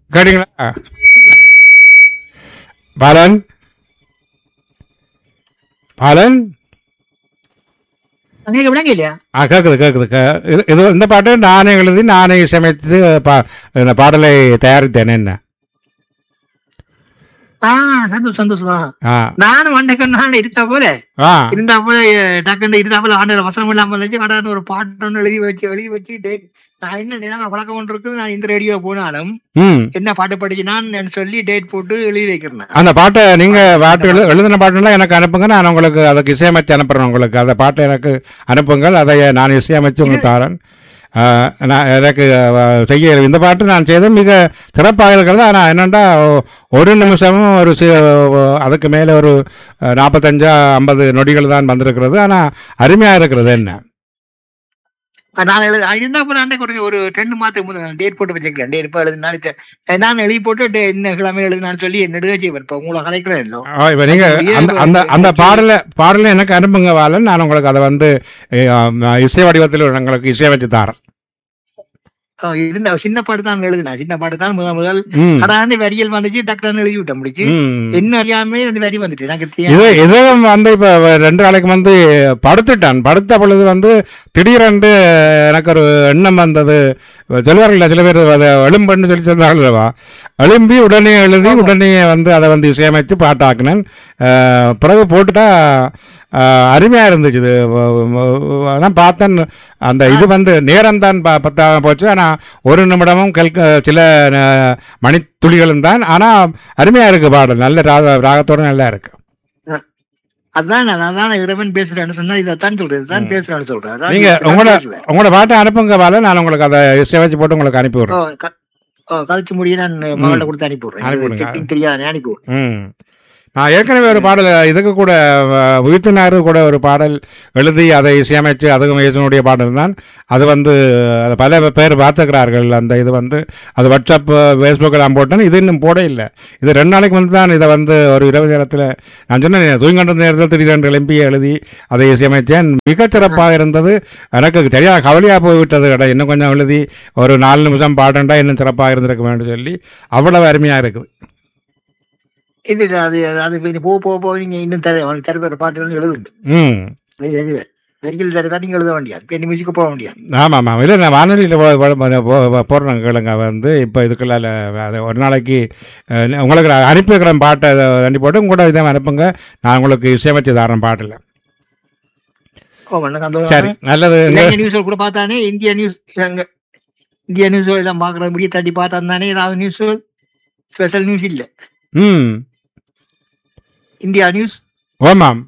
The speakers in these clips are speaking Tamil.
கேட்டீங்களா பாலன் பாலன் அங்கே விடாங்க இல்லையா ஆ கேக்குது கேக்குது கே- இது- இது இந்த பாட்டு நானே எழுதி நானே இசையமைத்து பா இந்த பாடலை தயாரித்தேன் என்ன ஆ சந்தோஷம் சந்தோஷமா ஆ நானும் வண்டக்க நான் இருந்தா போல ஆ இருந்தா போல அஹ், டக்குன்னு இருந்தா போல ஆண்டு வசனம் இல்லாம இருந்துச்சு ஆடான்னு ஒரு பாட்டு ஒன்று எழுதி வச்சு எழுதி வச்சு டேட் நான் என்ன நேரம் பழக்கம் ஒன்று இருக்குது நான் இந்த ரேடியோ போனாலும் ம் என்ன பாட்டு படிச்சுனான்னு சொல்லி டேட் போட்டு எழுதி வைக்கிறேன் அந்த பாட்டை நீங்க பாட்டு எழு எழுதின பாட்டுலாம் எனக்கு அனுப்புங்க நான் உங்களுக்கு அதுக்கு இசையமைச்சு அனுப்புறேன் உங்களுக்கு அந்த பாட்டை எனக்கு அனுப்புங்கள் அதை நான் இசையமைச்சு உங்களுக்கு தரேன் ஆ, நான் எனக்கு ஆ, செய்ய இந்த பாட்டு நான் செய்தது மிக சிறப்பாக இருக்கிறது ஆனால் என்னென்னா ஒரு நிமிஷமும் ஒரு சி- அதுக்கு மேலே ஒரு நாற்பத்தஞ்சா ஐம்பது நொடிகள் தான் வந்திருக்கிறது ஆனால் அருமையாக இருக்கிறது என்ன நான் எழுதி இருந்தா போல அன்னைக்கு ஒரு ஒரு ரெண்டு மாதத்துக்கு முதல்ல டேட் போட்டு வச்சிருக்கேன் டேட் இப்போ எழுதி நாளைக்கு நான் எழுதி போட்டு டே- என்ன கிழமை எழுதினான்னு சொல்லி நெடுக செய்வேன் இப்போ உங்களை கலைக்கிறேன் இல்லை ஆ, இப்ப நீங்க அந்த அந்த அந்த பாடல பாடலை எனக்கு அனுப்புங்க வாழன் நான் உங்களுக்கு அதை வந்து ஏ, ஆ, இசை வடிவத்தில் உங்களுக்கு இசையமைச்சு தரேன் அஹ் இருந்த சின்ன பாட்டு தான் எழுதினேன் சின்ன பாட்டு தான் முதல் முதல் ம் அடாண்டு வரியல் வந்துச்சு டக்குனு எழுதி விட்டேன் முடிச்சு ம். என்ன அறியாமே அந்த வரி வந்துட்டு எனக்கு இது தெரியாது. இது வந்து இப்ப ரெண்டு நாளைக்கு வந்து படுத்துட்டான் படுத்த பொழுது வந்து திடீரென்று எனக்கு ஒரு எண்ணம் வந்தது சொல்வார்கள் சில பேர் அதை எழும்புன்னு சொல்லி சொல்றாங்களவா எழும்பி உடனே எழுதி உடனே வந்து அதை வந்து இசையமைத்து பாட்டாக்குனேன் அஹ், பிறகு போட்டுட்டா அஹ், அருமையா இருந்துச்சு இது நான் பார்த்தேன் அந்த இது வந்து நேரம் தான் பத்தாம போச்சு ஆனா ஒரு நிமிடமும் கல்க சில அஹ், மணித்துளிகளும் தான் ஆனா அருமையா இருக்கு பாடல் நல்ல ராக ராகத்தோட நல்லா இருக்கு அதான் நான் அதான் இறைவன் பேசுறேன்னு சொன்னா இதைத்தான் சொல்றேன் இதுதான் பேசுறேன்னு சொல்றேன் அதான் நீங்க நான் உங்களோட பேசுவேன். உங்களோட பாட்டை அனுப்புங்க வாழ நான் உங்களுக்கு அதை இசை வச்சு போட்டு உங்களுக்கு அனுப்பி ஓ, விடுறேன் க- ஓ, கழிச்சு முடிய நான் மகள கொடுத்து அனுப்பி அனுப்பி விடுறேன் விடுங்க. செட்டிங் தெரியாது அனுப்பி விடுறேன் ம் நான் ஏற்கனவே ஒரு பாடல் இதுக்கு கூட உயிர்த்தினாரு கூட ஒரு பாடல் எழுதி அதை இசையமைச்சு அதுவும் இயேசுனுடைய பாடல் தான் அது வந்து அது பல பேர் பார்த்துக்கிறார்கள் அந்த இது வந்து அது வாட்ஸ்அப் ஃபேஸ்புக்கில் நான் போட்டேன் இது இன்னும் போட இல்லை இது ரெண்டு நாளைக்கு வந்து தான் இதை வந்து ஒரு இரவு நேரத்தில் நான் சொன்னேன் தூங்கின்ற நேரத்தில் திடீரென்று எழுப்பி எழுதி அதை இசையமைத்தேன் மிகச் சிறப்பாக இருந்தது எனக்கு தெரியாத கவலையாக போய்விட்டது கடை இன்னும் கொஞ்சம் எழுதி ஒரு நாலு நிமிஷம் பாடண்டா இன்னும் சிறப்பாக இருந்திருக்க வேண்டும் சொல்லி அவ்வளவு அருமையாக இருக்குது இது இல்ல, அது அது இப்ப இது போக போக போக நீங்க இன்னும் தர உனக்கு தரப்பேற பாட்டு எழுதுங்க ம் நீ எழுதுவேன் வரிகள் தரப்பா நீங்க எழுத முடியாது இப்ப மியூசிக்கு போக முடியாது ஆமாம் ஆமாம் இல்லை நான் வானொலியில் போடுறேன் கேளுங்க வந்து இப்போ இதுக்குள்ள அது ஒரு நாளைக்கு அஹ், உங்களுக்கு நான் அனுப்பி வைக்கிறேன் பாட்டை அதை அனுப்பி போட்டு உங்க கூட இதை அனுப்புங்க நான் உங்களுக்கு இசையமைச்சு தரேன் பாட்டில் ஓ எனக்கு சரி அந்த நல்லது இலங்கை நியூஸ் கூட பார்த்தானே இந்தியா நியூஸ் அங்க இந்தியா நியூஸ் எல்லாம் பாக்குறது முடிய தட்டி பார்த்தா தானே ஏதாவது நியூஸ் ஸ்பெஷல் நியூஸ் இல்ல ம் இந்தியா நியூஸ் ஆமாம்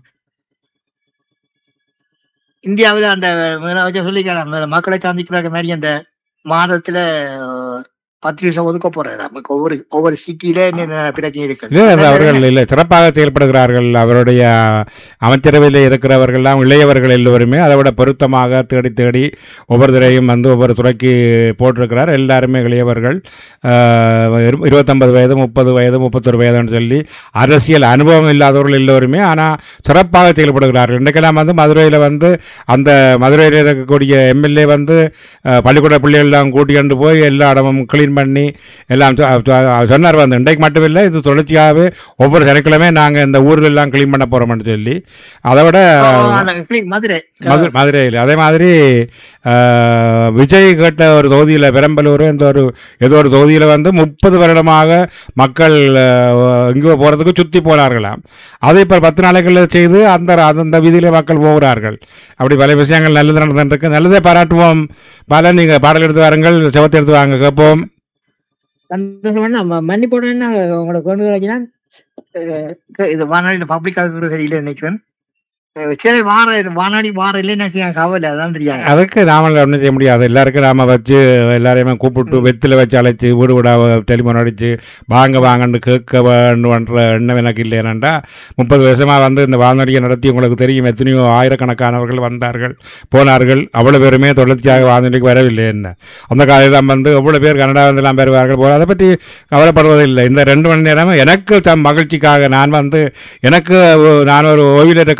இந்தியாவுல அந்த முதலமைச்சர் சொல்லிக்கிறாங்க அந்த மக்களை சந்திக்கிறாங்க மாதிரி அந்த மாதத்துல அஹ், பத்து நிமிஷம் ஒதுக்க போறாரு நமக்கு ஒவ்வொரு ஒவ்வொரு சிட்டில என்னென்ன பிரச்சனை இருக்கு இல்லை அது அவர்கள் இல்லை சிறப்பாக செயல்படுகிறார்கள் அவருடைய அமைச்சரவையில் இருக்கிறவர்கள்லாம் இளையவர்கள் எல்லோருமே அதை விட பொருத்தமாக தேடி தேடி ஒவ்வொரு துறையும் வந்து ஒவ்வொரு துறைக்கு போட்டிருக்கிறார் எல்லாருமே இளையவர்கள் ஆஹ், இரு- இருபத்தொன்பது வயது முப்பது வயது முப்பத்தொரு வயதுன்னு சொல்லி அரசியல் அனுபவம் இல்லாதவர்கள் எல்லோருமே ஆனால் சிறப்பாக செயல்படுகிறார்கள் இன்றைக்கெல்லாம் வந்து மதுரையில் வந்து அந்த மதுரையில் இருக்கக்கூடிய எம்எல்ஏ வந்து அஹ், பள்ளிக்கூட பிள்ளைகள்லாம் கூட்டிக்கொண்டு போய் எல்லா இடமும் க்ளீன் பண்ணி எல்லாம் சொ- சொ- சொன்னார் வந்து இன்றைக்கு மட்டும் இல்லை இது தொடர்ச்சியாகவே ஒவ்வொரு சனிக்கிழமை நாங்கள் இந்த ஊரில் எல்லாம் க்ளீன் பண்ண போகிறோம்னு சொல்லி அதை விட மதுரை மது மதுரையில் அதே மாதிரி ஆஹ், விஜய் கேட்ட ஒரு தொகுதியில் பெரம்பலூர் இந்த ஒரு ஏதோ ஒரு தொகுதியில் வந்து முப்பது வருடமாக மக்கள் ஆஹ், எங்கேயோ போகிறதுக்கு சுற்றி போனார்களாம் அதை இப்போ பத்து நாளைகளில் செய்து அந்த அந்த வீதியிலே மக்கள் போகிறார்கள் அப்படி பல விஷயங்கள் நல்லது நடந்துருக்கு நல்லதே பாராட்டுவோம் பல நீங்கள் பாடல் எடுத்து வாருங்கள் செவத்தை எடுத்து வாங்க கேட்போம் சந்தோஷம் ம- மன்னிப்போட என்ன உங்களுக்கு கொண்டு வரைக்கினா இது வானொலி பப்ளிக்காக சரியில்லை நினைக்கிறேன் அஹ் சரி வார வானொலி வார இல்லைன்னு செய்ய கவலை அதான் தெரியாங்க அதுக்கு நாம ஒன்றும் செய்ய முடியாது எல்லாருக்கும் நாம வச்சு எல்லாரையுமே கூப்பிட்டு வெத்தில வச்சு அழைச்சு வீடு வீடா டெலிஃபோன் அடிச்சு வாங்க வாங்கன்னு கேட்க வேண்டும்ன்ற எண்ணம் எனக்கு இல்லை ஏனென்றா முப்பது வருஷமா வந்து இந்த வானொலியை நடத்தி உங்களுக்கு தெரியும் எத்தனையோ ஆயிரக்கணக்கானவர்கள் வந்தார்கள் போனார்கள் அவ்வளவு பேருமே தொடர்ச்சியாக வானொலிக்கு வரவில்லை என்ன அந்த காலையில் வந்து எவ்வளவு பேர் கனடா வந்து எல்லாம் வருவார்கள் போல அதை பற்றி கவலைப்படுவதில்லை இந்த ரெண்டு மணி நேரம் எனக்கு தம் மகிழ்ச்சிக்காக நான் வந்து எனக்கு நான் ஒரு ஓய்வில் இருக்கிறவரால்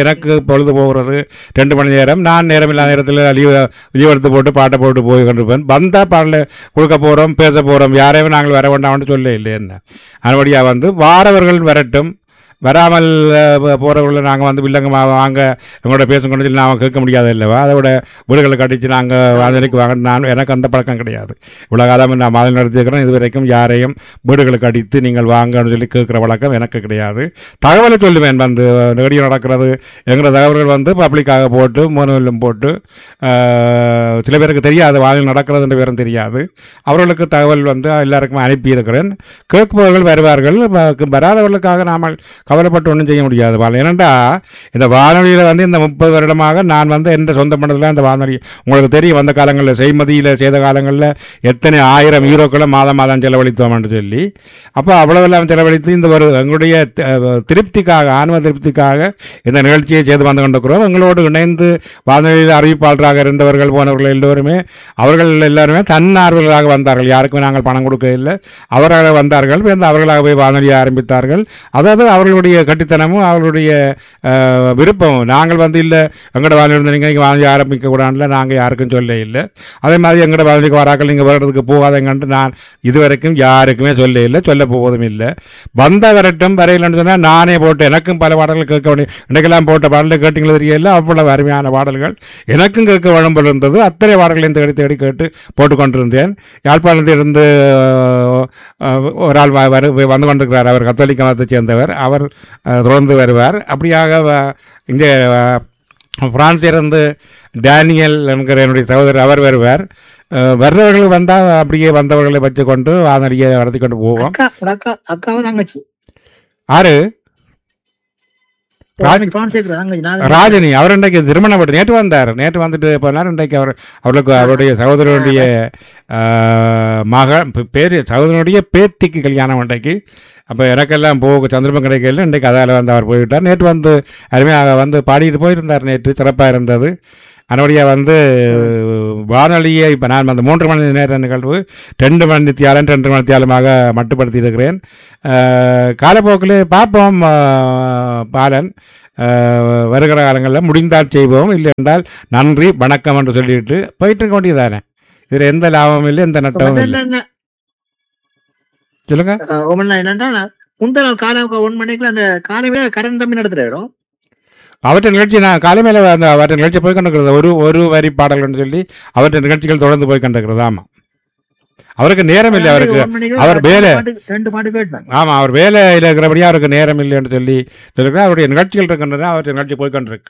எனக்கு பொழுது போகிறது ரெண்டு மணி நேரம் நான் நேரம் இல்லாத நேரத்தில் லீவ் லீவ் எடுத்து போட்டு பாட்டை போட்டு போய் கொண்டிருப்பேன் வந்தா பாடல கொடுக்க போறோம் பேச போறோம் யாரையும் நாங்கள் வர வேண்டாம்னு சொல்ல இல்லை என்ன அதுபடியா வந்து வாரவர்கள் வரட்டும் வராமல் அஹ், போறவர்களை நாங்கள் வந்து வில்லங்க வாங்க எங்களோட பேசுங்கன்னு சொல்லி நாங்கள் கேட்க முடியாது இல்லவா அதோட வீடுகளை கட்டிச்சு நாங்கள் வாதனைக்கு வாங்க நான் எனக்கு அந்த பழக்கம் கிடையாது இவ்வளோ காலம் நான் மாதிரி நடத்தியிருக்கிறேன் இது வரைக்கும் யாரையும் வீடுகளுக்கு அடித்து நீங்கள் வாங்கன்னு சொல்லி கேட்குற வழக்கம் எனக்கு கிடையாது தகவலை சொல்லுவேன் வந்து நிகழ்ச்சி நடக்கிறது எங்கிற தகவல்கள் வந்து பப்ளிக்காக போட்டு மோனவிலும் போட்டு அஹ், சில பேருக்கு தெரியாது வானில் நடக்கிறதுன்ற பேரும் தெரியாது அவர்களுக்கு தகவல் வந்து எல்லாருக்கும் அனுப்பியிருக்கிறேன் கேட்பவர்கள் வருவார்கள் வ- வராதவர்களுக்காக நாம் கவலைப்பட்டு ஒன்றும் செய்ய முடியாது பால் ஏனென்றா இந்த வானொலியில் வந்து இந்த முப்பது வருடமாக நான் வந்து எந்த சொந்த மனதில் அந்த வானொலி உங்களுக்கு தெரியும் வந்த காலங்களில் செய்மதியில் செய்த காலங்களில் எத்தனை ஆயிரம் யூரோக்களை மாதம் மாதம் செலவழித்தோம் என்று சொல்லி அப்போ அவ்வளவெல்லாம் செலவழித்து இந்த ஒரு எங்களுடைய த- திருப்திக்காக ஆன்ம திருப்திக்காக இந்த நிகழ்ச்சியை செய்து வந்து கொண்டிருக்கிறோம் எங்களோடு இணைந்து வானொலியில் அறிவிப்பாளராக இருந்தவர்கள் போனவர்கள் எல்லோருமே அவர்கள் எல்லாருமே தன்னார்வலராக வந்தார்கள் யாருக்கும் நாங்கள் பணம் கொடுக்க இல்லை அவர்களாக வந்தார்கள் வந்து அவர்களாக போய் வானொலியை ஆரம்பித்தார்கள் அதாவது அவர்களுடைய கட்டித்தனமும் அவர்களுடைய அஹ், விருப்பமும் நாங்கள் வந்து இல்லை எங்களோட வானொலி இருந்து நீங்கள் இங்கே வானொலி ஆரம்பிக்க கூடாதுல நாங்கள் யாருக்கும் சொல்ல இல்லை அதே மாதிரி எங்களோட வானொலிக்கு வராக்கள் நீங்கள் வர்றதுக்கு போகாதங்கன்ட்டு நான் இதுவரைக்கும் யாருக்குமே சொல்ல இல்லை சொல்ல போவதும் இல்லை வந்த வரட்டும் வரையிலன்னு சொன்னால் நானே போட்டு எனக்கும் பல பாடல்கள் கேட்க வேண்டிய இன்றைக்கெல்லாம் போட்ட பாடல்கள் கேட்டீங்களா தெரியல அவ்வளவு அருமையான பாடல்கள் எனக்கும் கேட்க வேணும் போல இருந்தது அத்தனை பாடல்களையும் தேடி தேடி கேட்டு போட்டுக்கொண்டிருந்தேன் யாழ்ப்பாணத்தில் இருந்து அஹ், அஹ், ஒரு ஆள் வ- வரு வந்து கொண்டிருக்கிறார் அவர் கத்தோலிக்க மதத்தைச் சேர்ந்தவர் அவர் அஹ், தொடர்ந்து வருவார் அப்படியாக வ- இங்கே அஹ், பிரான்சிலிருந்து டேனியல் என்கிற என்னுடைய சகோதரர் அவர் வருவார் அஹ், வர்றவர்கள் வந்தால் அப்படியே வந்தவர்களை வச்சுக்கொண்டு வானொலியை நடத்தி கொண்டு போவோம் அக்கா உங்க அக்கா அக்காவை தங்கச்சி ஆறு ராஜ்- எனக்கு பிரான்ஸ் இருக்கிற தங்கச்சி நான் ராஜினி அவர் இன்றைக்கு திருமணம் பட்டு நேற்று வந்தார் நேற்று வந்துட்டு போனார் இன்றைக்கு அவர் அவர்களுக்கு அவருடைய சகோதரனுடைய ஆஹ், மக பேரு சகோதரனுடைய பேத்திக்கு கல்யாணம் இன்றைக்கு அப்போ எனக்கெல்லாம் போக சந்தர்ப்பம் கிடைக்கல இன்றைக்கு அதால் வந்து அவர் போய்விட்டார் நேற்று வந்து அருமையாக வந்து பாடிட்டு போயிருந்தார் நேற்று சிறப்பாக இருந்தது அதனுடைய வந்து வானொலியை இப்போ நான் அந்த மூன்று மணி நேர நிகழ்வு ரெண்டு மணி தியாலம் ரெண்டு மணி தியாலமாக மட்டுப்படுத்தி இருக்கிறேன் ஆஹ், காலப்போக்கில் பார்ப்போம் ஆஹ், பாலன் ஆஹ், வருகிற காலங்களில் முடிந்தால் செய்வோம் இல்லை என்றால் நன்றி வணக்கம் என்று சொல்லிட்டு போயிட்டு இருக்க வேண்டியதானே இதில் எந்த லாபமும் இல்லை எந்த நட்டமும் இல்லை சொல்லுங்க ஒன்னு என்னன்னா முந்தின நாள் காலை ஒன் மணிக்குள்ள அந்த காலையில கரண்ட் தம்பி நடத்துறாரோ அவற்றை நிகழ்ச்சி நான் காலைமையில அந்த அவற்றை நிகழ்ச்சி போய் கொண்டிருக்கிறது ஒரு ஒரு வரி பாடல்கள்னு சொல்லி அவற்றை நிகழ்ச்சிகள் தொடர்ந்து போய் கொண்டிருக்கிறது ஆமா அவருக்கு நேரம் இல்லை அவருக்கு அவர் வேலை ரெண்டு பாட்டு கேட்டாங்க ஆமா அவர் வேலையில் இருக்கிறபடியா அவருக்கு நேரம் இல்லைன்னு சொல்லி சொல்லிருக்கிறார் அவருடைய நிகழ்ச்சிகள் இருக்கின்றன அவற்றை நிகழ்ச்சி போய் கொண்டிருக்கு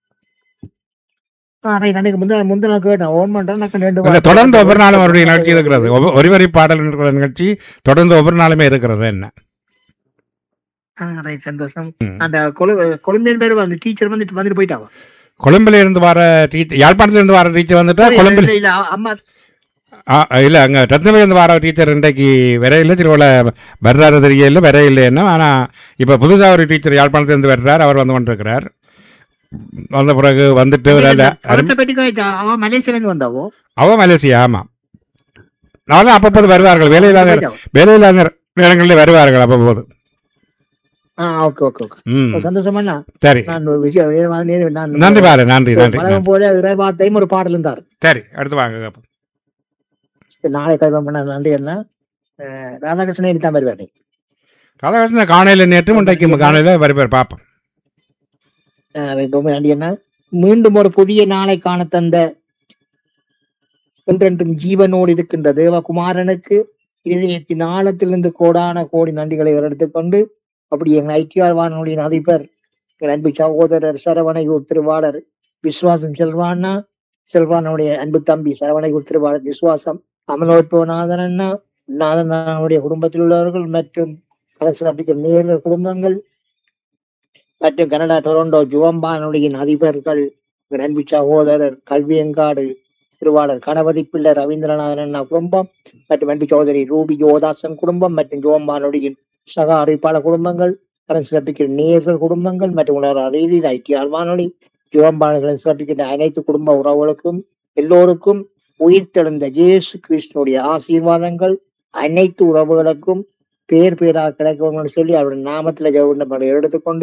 அன்னைக்கு முந்தின முந்தின நாள் கேட்டேன் ஓன் பண்றேன் ரெண்டு இல்ல, பாட்டு தொடர்ந்து ஒவ்வொரு நாளும் அவருடைய நிகழ்ச்சி இருக்கிறது ஒவ்வொரு- ஒரு வரி பாடல் இருக்கிற நிகழ்ச்சி தொடர்ந்து ஒவ்வொரு நாளுமே இருக்கிறது என்ன ஆ, right, சந்தோஷம் ம். அந்த கொழு- கொழும்பியன் பேர் வந்து டீச்சர் வந்துட்டு வந்துட்டு போயிட்டாங்க கொழும்புல இருந்து வர டீச்சர் யாழ்ப்பாணத்துல இருந்து வர டீச்சர் வந்துட்டா சரி, கொழும்புல இல்ல, இல்ல, அம்மா ஆ, இல்ல அங்க ரத்னபுரி இருந்து வர டீச்சர் இன்றைக்கு வரையில திருவிழா வர்றாரு தெரியல வரையில என்ன ஆனா இப்ப புதுசா ஒரு டீச்சர் யாழ்ப்பாணத்துல இருந்து வர்றார் அவர் வந்து கொண்டிருக்கிறார் வந்த பிறகு வந்துட்டு ஒரு ஆளு- படத்தை பற்றி காய்ச்சா அவன் மலேசியில இருந்து வந்தாவோ அவ மலேசியா ஆமா நானும் அப்பப்போது வருவார்கள் வேலையில்லாத வேலையில்லாத நேரங்களில் வருவார்கள் அப்பப்போது ஆ ஓகே ஓகே ஓகே ம் சந்தோஷமா சரி நான் ஒரு விஷயம் நேரமா- நேரம் நான் நன்றி பாரு நன்றி நன்றி வழக்கம் நன்றி. போல இறைவார்த்தையும் ஒரு பாடல் இருந்தார் சரி அடுத்து வாங்க கேப்போம். நாளை கல்வம் பண்ண நன்றி என்ன அஹ், ராதாகிருஷ்ணன் எடுத்தான் வருவார் நீ ராதாகிருஷ்ணன் காணையில நேற்று இன்றைக்கு காணையில வருவார் பார்ப்போம் அஹ், அதுக்கு ரொம்ப நன்றி என்ன மீண்டும் ஒரு புதிய நாளை காண தந்த என்றென்றும் ஜீவனோடு இருக்கின்ற தேவகுமாரனுக்கு இதயத்தின் ஆழத்திலிருந்து கோடான கோடி நன்றிகளை எடுத்துக்கொண்டு அப்படி எங்கள் ஐக்கியார் வானொலியின் அதிபர் எங்கள் அன்பு சகோதரர் சரவணையூர் திருவாளர் விஸ்வாசம் செல்வானா செல்வானுடைய அன்பு தம்பி சரவணையூர் திருவாளர் விஸ்வாசம் அமலோத்பவநாதன் அண்ணா நாதனுடைய குடும்பத்தில் உள்ளவர்கள் மற்றும் அரசு அப்படிக்கிற நேர்கள் குடும்பங்கள் மற்றும் கனடா டொரண்டோ ஜுவம்பானுடைய அதிபர்கள் எங்கள் அன்பு சகோதரர் கல்வியங்காடு திருவாளர் கணபதி பிள்ளை ரவீந்திரநாதன் அண்ணா குடும்பம் மற்றும் அன்பு சகோதரி ரூபி யோதாசன் குடும்பம் மற்றும் ஜுவம்பானுடைய சக அறிவிப்பாளர் குடும்பங்கள் கடன் சிறப்பிக்கிற நேர்கள் குடும்பங்கள் மற்றும் உணர்வு ரீதியில் ஐக்கிய வானொலி ஜுவம்பாளர்களை சிறப்பிக்கின்ற அனைத்து குடும்ப உறவுகளுக்கும் எல்லோருக்கும் உயிர்த்தெழுந்த இயேசு கிறிஸ்துனுடைய ஆசீர்வாதங்கள் அனைத்து உறவுகளுக்கும் பேர் பேராக கிடைக்கும் சொல்லி அவருடைய நாமத்தில் ஜெபம் எடுத்துக்கொண்டு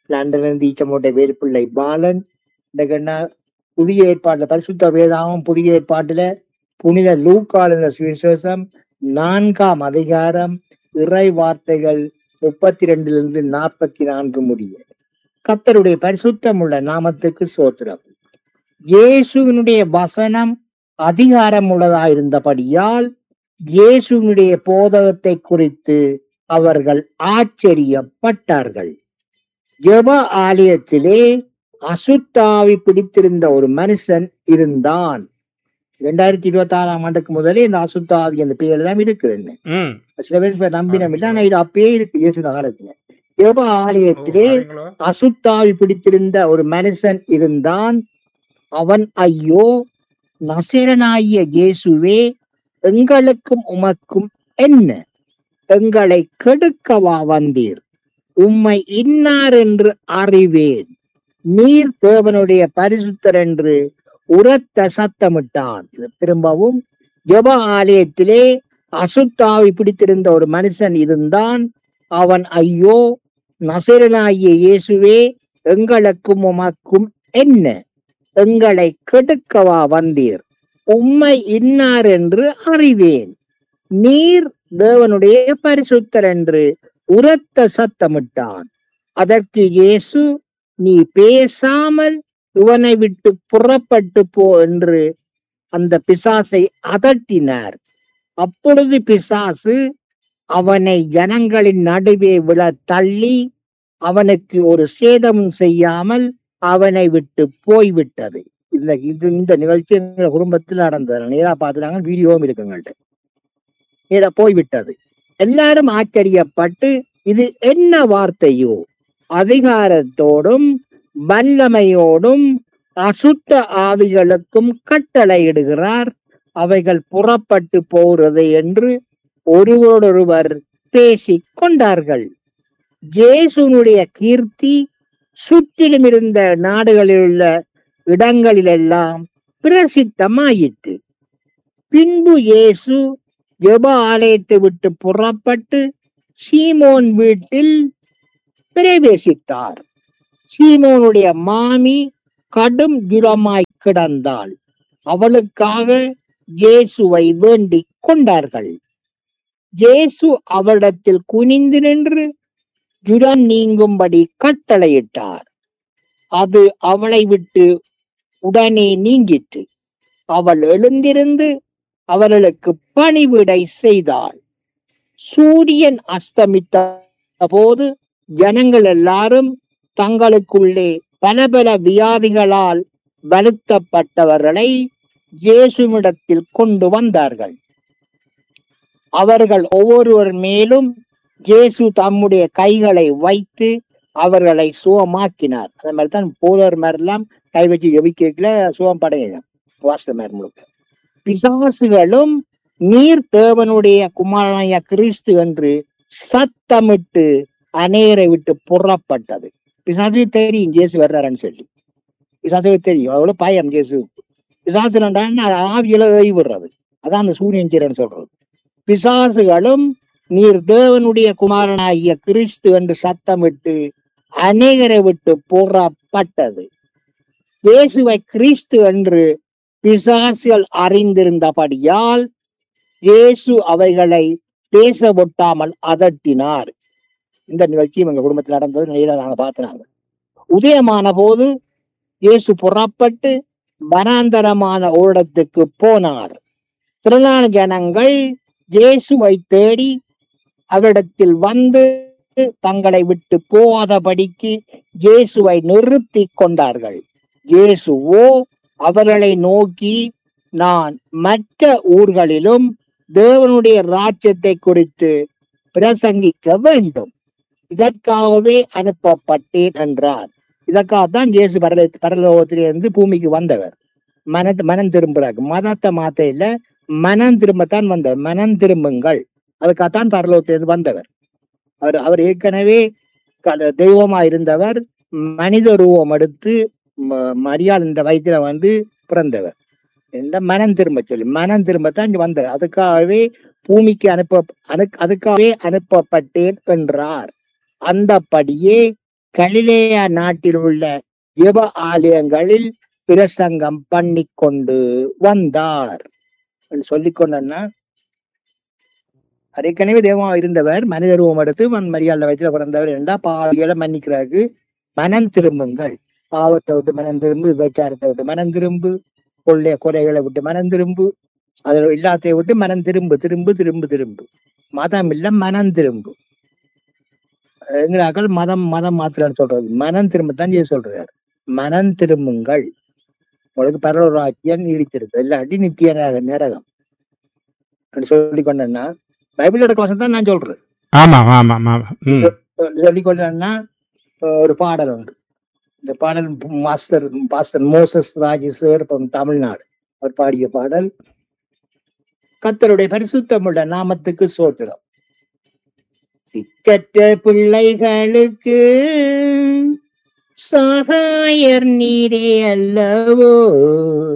லண்டன்லேருந்து ஈச்சமோட்டை வேலுப்பிள்ளை பாலன் இந்த புதிய ஏற்பாட்டுல பரிசுத்த வேதாகம் புதிய ஏற்பாட்டுல புனித லூக்கால் என்ற சுவிசேஷம் நான்காம் அதிகாரம் இறை வார்த்தைகள் முப்பத்தி ரெண்டிலிருந்து நாற்பத்தி நான்கு முடிய கத்தருடைய பரிசுத்தம் உள்ள நாமத்துக்கு சோத்திரம் இயேசுவினுடைய வசனம் அதிகாரம் உள்ளதாயிருந்தபடியால் இயேசுவினுடைய போதகத்தை குறித்து அவர்கள் ஆச்சரியப்பட்டார்கள் ஜெப ஆலயத்திலே அசுத்தாவி பிடித்திருந்த ஒரு மனுஷன் இருந்தான் ரெண்டாயிரத்தி இருபத்தி ஆறாம் ஆண்டுக்கு முதலே இந்த அசுத்தாவி அந்த பேர் தான் இருக்குது ம் சில பேர் இப்ப நம்பினம் இல்லை ஆனா இது அப்பயே இருக்கு இயேசு காலத்துல ஜெப ஆலயத்திலே அசுத்தாவி பிடித்திருந்த ஒரு மனுஷன் இருந்தான் அவன் ஐயோ நசரனாகிய இயேசுவே எங்களுக்கும் உமக்கும் என்ன எங்களை கெடுக்கவா வந்தீர் உம்மை இன்னார் என்று அறிவேன் நீர் தேவனுடைய பரிசுத்தர் என்று உரத்த சத்தமிட்டான் இது திரும்பவும் ஜெப ஆலயத்திலே அசுத்தாவி பிடித்திருந்த ஒரு மனுஷன் இருந்தான் அவன் ஐயோ நசரனாகிய இயேசுவே எங்களுக்கும் உமக்கும் என்ன எங்களை கெடுக்கவா வந்தீர் உம்மை இன்னார் என்று அறிவேன் நீர் தேவனுடைய பரிசுத்தர் என்று உரத்த சத்தமிட்டான் அதற்கு இயேசு நீ பேசாமல் இவனை விட்டு புறப்பட்டு போ என்று அந்த பிசாசை அதட்டினார் அப்பொழுது பிசாசு அவனை ஜனங்களின் நடுவே விழ தள்ளி அவனுக்கு ஒரு சேதமும் செய்யாமல் அவனை விட்டு போய்விட்டது இந்த இது இந்த நிகழ்ச்சி எங்க குடும்பத்தில் நடந்தது நேரா பார்த்துட்டாங்க வீடியோவும் இருக்குங்கள்ட்ட நேரா போய்விட்டது எல்லாரும் ஆச்சரியப்பட்டு இது என்ன வார்த்தையோ அதிகாரத்தோடும் வல்லமையோடும் அசுத்த ஆவிகளுக்கும் கட்டளையிடுகிறார் அவைகள் புறப்பட்டு போகிறது என்று ஒருவரொருவர் பேசிக் கொண்டார்கள் ஜேசுனுடைய கீர்த்தி சுற்றிலும் இருந்த நாடுகளில் உள்ள இடங்களிலெல்லாம் பிரசித்தமாயிற்று பின்பு இயேசு ஜெப ஆலயத்தை விட்டு புறப்பட்டு சீமோன் வீட்டில் பிரவேசித்தார் சீமோனுடைய மாமி கடும் ஜுரமாய் கிடந்தாள் அவளுக்காக இயேசுவை வேண்டிக் கொண்டார்கள் இயேசு அவளிடத்தில் குனிந்து நின்று ஜுரம் நீங்கும்படி கட்டளையிட்டார் அது அவளை விட்டு உடனே நீங்கிற்று அவள் எழுந்திருந்து அவர்களுக்கு பணிவிடை செய்தாள் சூரியன் அஸ்தமித்த போது ஜனங்கள் எல்லாரும் தங்களுக்குள்ளே பல பல வியாதிகளால் வருத்தப்பட்டவர்களை இயேசுவிடத்தில் கொண்டு வந்தார்கள் அவர்கள் ஒவ்வொருவர் மேலும் இயேசு தம்முடைய கைகளை வைத்து அவர்களை சுகமாக்கினார் அதே மாதிரி தான் போதர் மாதிரிலாம் கை வச்சு ஜபிக்கல சுகம் படையினார் வாஸ்தவ மாதிரி முழுக்க பிசாசுகளும் நீர் தேவனுடைய குமாரனாய கிறிஸ்து என்று சத்தமிட்டு அநேரை விட்டு புறப்பட்டது பிசாசு தெரியும் ஜேசு வர்றாருன்னு சொல்லி பிசாசுக்கு தெரியும் அவ்வளவு பயம் ஜேசு பிசாசு ஆவியில ஏறி விடுறது அதான் அந்த சூரியன் சீரன் சொல்றது பிசாசுகளும் நீர் தேவனுடைய குமாரனாகிய கிறிஸ்து என்று சத்தமிட்டு அநேகரை விட்டு புறப்பட்டது இயேசுவை கிறிஸ்து என்று பிசாசுகள் அறிந்திருந்தபடியால் இயேசு அவைகளை பேச ஒட்டாமல் அதட்டினார் இந்த நிகழ்ச்சியும் எங்க குடும்பத்தில் நடந்தது நேரில் நாங்க பார்த்தினாங்க உதயமான போது இயேசு புறப்பட்டு வனாந்தரமான ஓடத்துக்கு போனார் திரளான ஜனங்கள் இயேசுவை தேடி அவரிடத்தில் வந்து தங்களை விட்டு போகாதபடிக்கு இயேசுவை நிறுத்தி கொண்டார்கள் இயேசுவோ அவர்களை நோக்கி நான் மற்ற ஊர்களிலும் தேவனுடைய ராஜ்யத்தை குறித்து பிரசங்கிக்க வேண்டும் இதற்காகவே அனுப்பப்பட்டேன் என்றார் இதற்காகத்தான் இயேசு பரல பரலோகத்திலிருந்து பூமிக்கு வந்தவர் மன மனம் திரும்புறாங்க மதத்தை மாத்த இல்ல மனம் திரும்பத்தான் வந்தவர் மனம் திரும்புங்கள் அதுக்காகத்தான் பரலோகத்திலிருந்து வந்தவர் அவர் அவர் ஏற்கனவே க- தெய்வமா இருந்தவர் மனித ரூபம் எடுத்து ம- மரியாள் இந்த வயசுல வந்து பிறந்தவர் இந்த மனம் திரும்ப சொல்லி மனம் திரும்பத்தான் இங்க வந்தவர் அதுக்காகவே பூமிக்கு அனுப்ப அனு அதுக்காகவே அனுப்பப்பட்டேன் என்றார் அந்தபடியே கலிலேயா நாட்டில் உள்ள ஜெப ஆலயங்களில் பிரசங்கம் பண்ணிக் கொண்டு வந்தார் சொல்லிக் கொண்டன்னா ஏற்கனவே தேவமா இருந்தவர் மனித ரூபம் எடுத்து மண் மரியாதை வயசுல பிறந்தவர் என்றா பாவிகளை மன்னிக்கிறாருக்கு மனம் திரும்புங்கள் பாவத்தை விட்டு மனம் திரும்பு விபச்சாரத்தை விட்டு மனம் திரும்பு கொள்ளைய கொலைகளை விட்டு மனம் திரும்பு அதில் எல்லாத்தையும் விட்டு மனம் திரும்பு திரும்பு திரும்பு திரும்பு மதம் இல்ல மனம் திரும்பு எங்களாக்கள் மதம் மதம் மாத்திரன்னு சொல்றது மனம் திரும்பத்தான் செய்ய சொல்றாரு மனம் திரும்புங்கள் உங்களுக்கு பரலோராக்கியம் நீடித்திருக்கு இல்லாட்டி நித்திய நரக- நரகம் அப்படி சொல்லிக் கொண்டேன்னா பைபிளோட கோஷம் தான் நான் சொல்றேன் ஆமாம் ஆமாம் ஆமாம் ம் சொல்லிக் கொண்டேன்னா ஒரு பாடல் உண்டு இந்த பாடல் master pastor Moses Rajeshwar from Tamil Nadu அவர் பாடிய பாடல் கத்தருடைய பரிசுத்தமுள்ள நாமத்துக்கு சோத்திரம் திக்கற்ற பிள்ளைகளுக்கு சகாயர் நீரே அல்லவோ